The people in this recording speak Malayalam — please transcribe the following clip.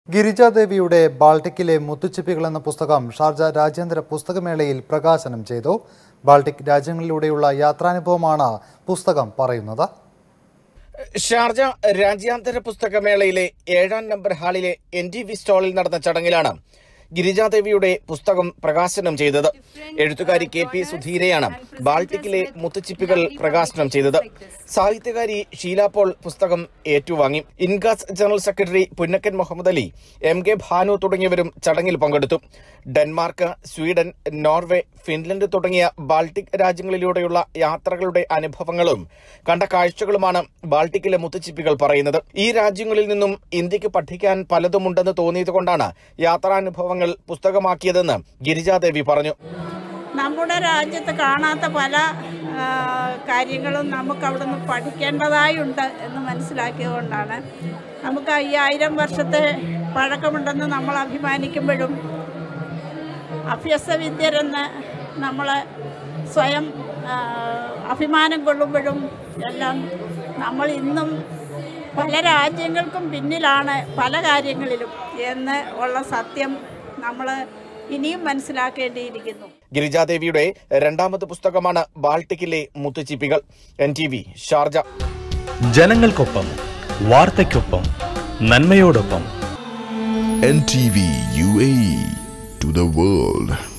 ഗിരിജാദേവിയുടെ ബാൾട്ടിക്കിലെ മുത്തുച്ചിപ്പികൾ എന്ന പുസ്തകം ഷാർജ രാജ്യാന്തര പുസ്തകമേളയിൽ പ്രകാശനം ചെയ്തു ബാൾട്ടിക് രാജ്യങ്ങളിലൂടെയുള്ള യാത്രാനുഭവമാണ് പുസ്തകം പറയുന്നത് ഷാർജ രാജ്യാന്തര പുസ്തകമേളയിലെ ഏഴാം നമ്പർ ഹാളിലെ എൻ ടി വി സ്റ്റാളിൽ നടന്ന ചടങ്ങിലാണ് ഗിരിജാദേവിയുടെ പുസ്തകം പ്രകാശനം ചെയ്തത് എഴുത്തുകാരി കെ പി സുധീരയാണ് ബാൾട്ടിക്കിലെ മുത്തുച്ചിപ്പികൾ പ്രകാശനം ചെയ്തത് സാഹിത്യകാരി ഷീല പോൾ പുസ്തകം ഏറ്റുവാങ്ങി ഇൻഗാസ് general secretary Punnakkan Muhammad Ali M K Bhanu തുടങ്ങിയവരും ചടങ്ങിൽ പങ്കെടുത്തു ഡെൻമാർക്ക് സ്വീഡൻ നോർവേ ഫിൻലൻഡ് തുടങ്ങിയ ബാൾട്ടിക് രാജ്യങ്ങളിലൂടെയുള്ള യാത്രകളുടെ അനുഭവങ്ങളും കണ്ട കാഴ്ചകളുമാണ് ബാൾട്ടിക്കിലെ മുത്തുച്ചിപ്പികൾ പറയുന്നത് ഈ രാജ്യങ്ങളിൽ നിന്നും ഇന്ത്യക്ക് പഠിക്കാൻ പലതുമുണ്ടെന്ന് തോന്നിയതുകൊണ്ടാണ് യാത്രാനുഭവങ്ങൾ പുസ്തകമാക്കിയതെന്ന് ഗിരിജാദേവി പറഞ്ഞു നമ്മുടെ രാജ്യത്ത് കാണാത്ത പല ആ, കാര്യങ്ങളും നമുക്ക് അവിടെ നിന്ന് പഠിക്കേണ്ടതായുണ്ട് എന്ന് മനസ്സിലാക്കിയതുകൊണ്ടാണ് നമുക്ക് അയ്യായിരം വർഷത്തെ പഴക്കമുണ്ടെന്ന് നമ്മൾ അഭിമാനിക്കുമ്പോഴും അഭ്യസ്തവിദ്യരെന്ന് നമ്മൾ സ്വയം ആ, അഭിമാനം കൊള്ളുമ്പോഴും എല്ലാം നമ്മൾ ഇന്നും പല രാജ്യങ്ങൾക്കും പിന്നിലാണ് പല കാര്യങ്ങളിലും എന്ന് ഉള്ള സത്യം നമ്മൾ ഇനിയും മനസ്സിലാക്കേണ്ടിയിരിക്കുന്നു ഗിരിജാദേവിയുടെ രണ്ടാമത് പുസ്തകമാണ് ബാൾട്ടിക്കിലെ മുത്തുച്ചിപ്പികൾ എൻ ടി വി ഷാർജ ജനങ്ങൾക്കൊപ്പം വാർത്തയ്ക്കൊപ്പം നന്മയോടൊപ്പം NTV UAE to the world.